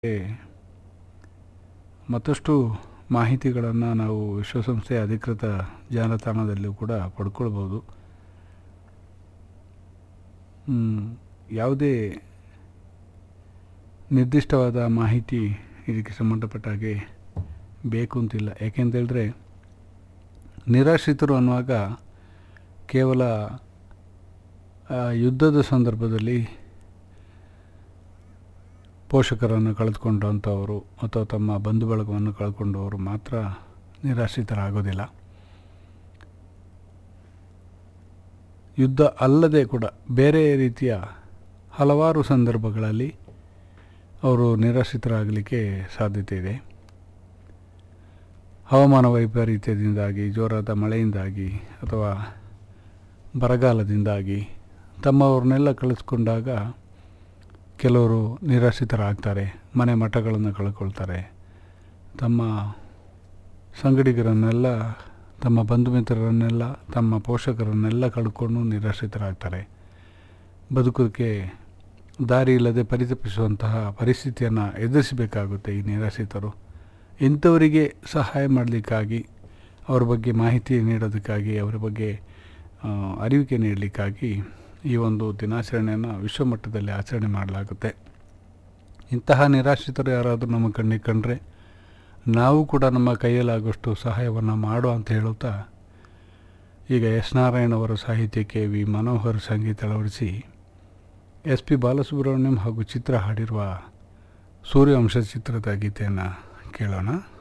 ಮತ್ತಷ್ಟು ಮಾಹಿತಿಗಳನ್ನು ನಾವು ವಿಶ್ವಸಂಸ್ಥೆಯ ಅಧಿಕೃತ ಜಾಲತಾಣದಲ್ಲೂ ಕೂಡ ಪಡ್ಕೊಳ್ಬೋದು ಹ್ಮ್, ಯಾವುದೇ ನಿರ್ದಿಷ್ಟವಾದ ಮಾಹಿತಿ ಇದಕ್ಕೆ ಸಂಬಂಧಪಟ್ಟ ಹಾಗೆ ಬೇಕು ಅಂತಿಲ್ಲ ಯಾಕೆಂತೇಳಿದ್ರೆ ನಿರಾಶ್ರಿತರು ಅನ್ನುವಾಗ ಕೇವಲ ಆ, ಯುದ್ಧದ ಸಂದರ್ಭದಲ್ಲಿ ಪೋಷಕರನ್ನು ಕಳೆದುಕೊಂಡಂಥವರು ಅಥವಾ ತಮ್ಮ ಬಂಧು ಬಳಗವನ್ನು ಕಳ್ಕೊಂಡವರು ಮಾತ್ರ ನಿರಾಶ್ರಿತರಾಗೋದಿಲ್ಲ ಯುದ್ಧ ಅಲ್ಲದೆ ಕೂಡ ಬೇರೆ ರೀತಿಯ ಹಲವಾರು ಸಂದರ್ಭಗಳಲ್ಲಿ ಅವರು ನಿರಾಶ್ರಿತರಾಗಲಿಕ್ಕೆ ಸಾಧ್ಯತೆ ಇದೆ ಹವಾಮಾನ ವೈಪರೀತ್ಯದಿಂದಾಗಿ ಜೋರಾದ ಮಳೆಯಿಂದಾಗಿ ಅಥವಾ ಬರಗಾಲದಿಂದಾಗಿ ತಮ್ಮವ್ರನ್ನೆಲ್ಲ ಕಳಿಸ್ಕೊಂಡಾಗ ಕೆಲವರು ನಿರಾಶ್ರಿತರಾಗ್ತಾರೆ ಮನೆ ಮಠಗಳನ್ನು ಕಳ್ಕೊಳ್ತಾರೆ ತಮ್ಮ ಸಂಗಡಿಗರನ್ನೆಲ್ಲ ತಮ್ಮ ಬಂಧು ಮಿತ್ರರನ್ನೆಲ್ಲ ತಮ್ಮ ಪೋಷಕರನ್ನೆಲ್ಲ ಕಳ್ಕೊಂಡು ನಿರಾಶ್ರಿತರಾಗ್ತಾರೆ ಬದುಕೋಕ್ಕೆ ದಾರಿ ಇಲ್ಲದೆ ಪರಿತಪಿಸುವಂತಹ ಪರಿಸ್ಥಿತಿಯನ್ನು ಎದುರಿಸಬೇಕಾಗುತ್ತೆ ಈ ನಿರಾಶ್ರಿತರು ಇಂಥವರಿಗೆ ಸಹಾಯ ಮಾಡಲಿಕ್ಕಾಗಿ ಅವ್ರ ಬಗ್ಗೆ ಮಾಹಿತಿ ನೀಡೋದಕ್ಕಾಗಿ ಅವರ ಬಗ್ಗೆ ಆ, ಅರಿವಿಕೆ ನೀಡಲಿಕ್ಕಾಗಿ ಈ ಒಂದು ದಿನಾಚರಣೆಯನ್ನು ವಿಶ್ವಮಟ್ಟದಲ್ಲಿ ಆಚರಣೆ ಮಾಡಲಾಗುತ್ತೆ ಇಂತಹ ನಿರಾಶ್ರಿತರು ಯಾರಾದರೂ ನಮ್ಮ ಕಣ್ಣಿಗೆ ಕಂಡ್ರೆ ನಾವು ಕೂಡ ನಮ್ಮ ಕೈಯಲ್ಲಾಗುವಷ್ಟು ಸಹಾಯವನ್ನು ಮಾಡೋ ಅಂತ ಹೇಳುತ್ತಾ ಈಗ ಎಸ್ ನಾರಾಯಣ್ ಅವರ ಸಾಹಿತ್ಯಕ್ಕೆ ವಿ ಮನೋಹರ್ ಸಂಗೀತ ಅಳವಡಿಸಿ ಎಸ್ ಪಿ ಬಾಲಸುಬ್ರಹ್ಮಣ್ಯಂ ಹಾಗೂ ಚಿತ್ರ ಹಾಡಿರುವ ಸೂರ್ಯವಂಶ ಚಿತ್ರದ ಗೀತೆಯನ್ನು ಕೇಳೋಣ